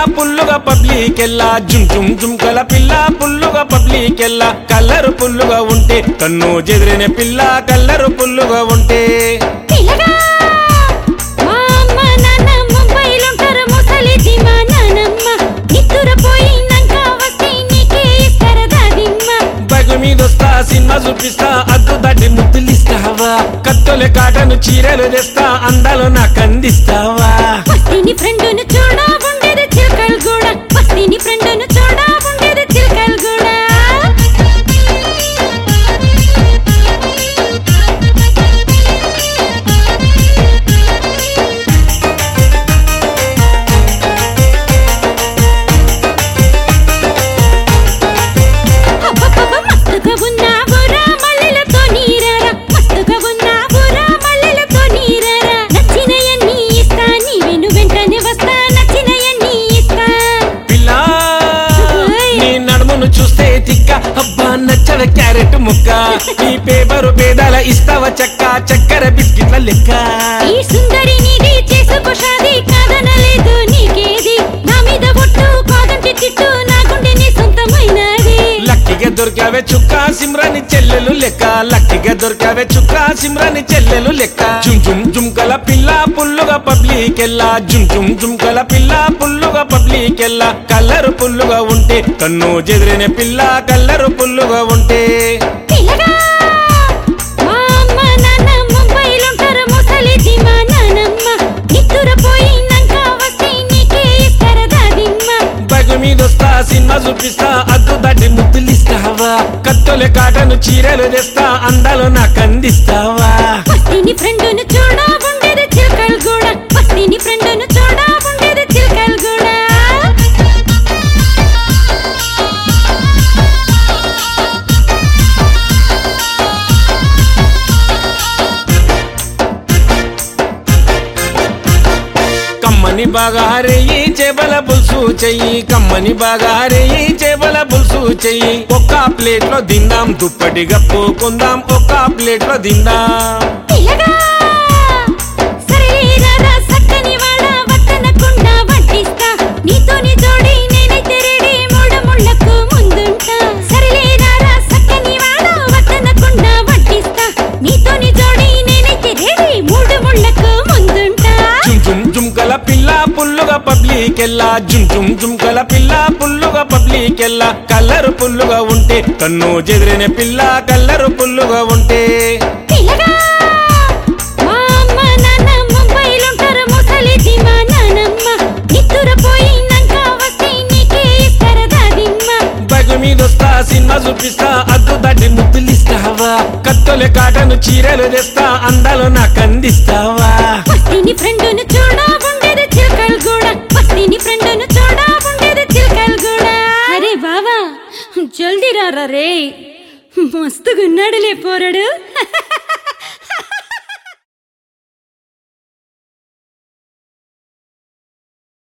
పుల్లుగా public ఎల్లా జుమ్ జుమ్ జుమ్కల పిల్ల పుల్లుగా పబ్లిక్ ఎల్లా కల్లరు పుల్లుగా ఉంటే కన్ను చెదిరిన పిల్ల కల్లరు పుల్లుగా ఉంటే పిల్లగా మా అమ్మ నాన్న ముంబైలుంటారు ముసలిది మా నానమ్మ నిద్దురపోయినాక వస్తే నీకే ఇస్తారు దాదిమ్మ బగు మీదొస్తా సినిమా చూపిస్తా అద్దు దాటి ముద్దులిస్తావా కత్తుల కాటను చీరలు తెస్తా అందాలు నాకు అందిస్తావా వస్తిని ఫ్రెండును చూడా ఉండేది చిలకలు కూడా వస్తిని ఫ్రెండును చూడా ఉండేది చిలకలు కూడా అబ్బబ్బబ్బ, మస్తుగా ఉన్నావురా మల్లెలతో నీరారా మస్తుగా ఉన్నావురా మల్లెలతో నీరారా నచ్చినయన్ని ఇస్తా నీ వెను వెంటనే వస్తా నచ్చినయన్ని ఇస్తా పిల్ల నీ నడుమును చూస్తే తిక్క అబ్బా నచ్చల క్యారెట్ ముక్క నీ పేపరు పేదాల ఇస్తావా చెక్క చక్కెర బిస్కెట్ల లెక్క ఈ సుందరి నీది చేసుకో షాది కాదనలేదు నీకేది నా మీద ఒట్టు కాదంటే తిట్టు నా గుండె నీ సొంతమైనది లక్కిగా దొరికావే చుక్క సిమ్రాని చెల్లెలు లెక్క లక్కిగా దొరికావే చుక్క సిమ్రాని చెల్లెలు లెక్క జుమ్ జుమ్ జుమ్కల పిల్ల పుల్లుగా పబ్లిక్ ఎల్లా జుమ్ జుమ్ జుమ్కల పిల్ల పుల్లుగా పబ్లిక్ ఎల్లా కల్లరు పుల్లుగా ఉంటే కన్ను చెదిరిన పిల్ల కల్లరు పుల్లుగా ఉంటే పిల్లగా మా అమ్మ నాన్న ముంబైలుంటారు ముసలిది మా నానమ్మ నిద్దురపోయినాక వస్తే నీకే ఇస్తారు దాదిమ్మ బగు మీదొస్తా సినిమా చూపిస్తా అద్దు దాటి ముద్దులిస్తావా కత్తుల కాటను చీరలు తెస్తా అందాలు నాకు అందిస్తావా వస్తిని ఫ్రెండును చూడా ఉండేది చిలకలు కూడా వస్తిని ఫ్రెండును చూడా ఉండేది చిలకలు కూడా కమ్మని బాగా హరేయి చేపల పులుసు చెయ్యి కమ్మని బాగా హరేయి చేపల పులుసు చెయ్యి ఒక్క ప్లేట్ లో తిందాం దుప్పటి గప్పుకుందాం ఒక్క ప్లేట్ లో తిందాం పిల్లగా సరేరారా సక్కని వాడ వద్దనకుండా వడ్డిస్తా నీతోని జోడి నేనైతే రెడీ మూడ ముళ్ళకు ముందుంటా సరేరారా సక్కని వాడ వద్దనకుండా వడ్డిస్తా నీతోని జోడి నేనైతే రెడీ మూడు ముళ్ళకు ముందుంటా జుమ్ జుమ్ జుమ్కల పిల్ల పుల్లుగా పబ్లిక్ ఎల్లా జుమ్ జుమ్ జుమ్కల పిల్ల పుల్లుగా పబ్లిక్ ఎల్లా కల్లరు పుల్లుగా ఉంటే కన్ను చెదిరిన పిల్ల కల్లరు పుల్లుగా ఉంటే పిల్లగా మా అమ్మ నాన్న ముంబైలుంటారు ముసలిది మా నానమ్మ నిద్దురపోయినాక వస్తే నీకే ఇస్తారు దాదిమ్మ బగు మీదొస్తా సినిమా చూపిస్తా అద్దు దాటి ముద్దులిస్తావా కత్తుల కాటను చీరలు తెస్తా అందాలు నాకు అందిస్తావా వస్తిని ఫ్రెండును చూడా ఉండేది చిలకలు కూడా వస్తిని ఫ్రెండును చూడా ఉండేది చిలకలు కూడా అరే బావా జల్దీ రారా రే మస్తుగున్నాడులే పోరడు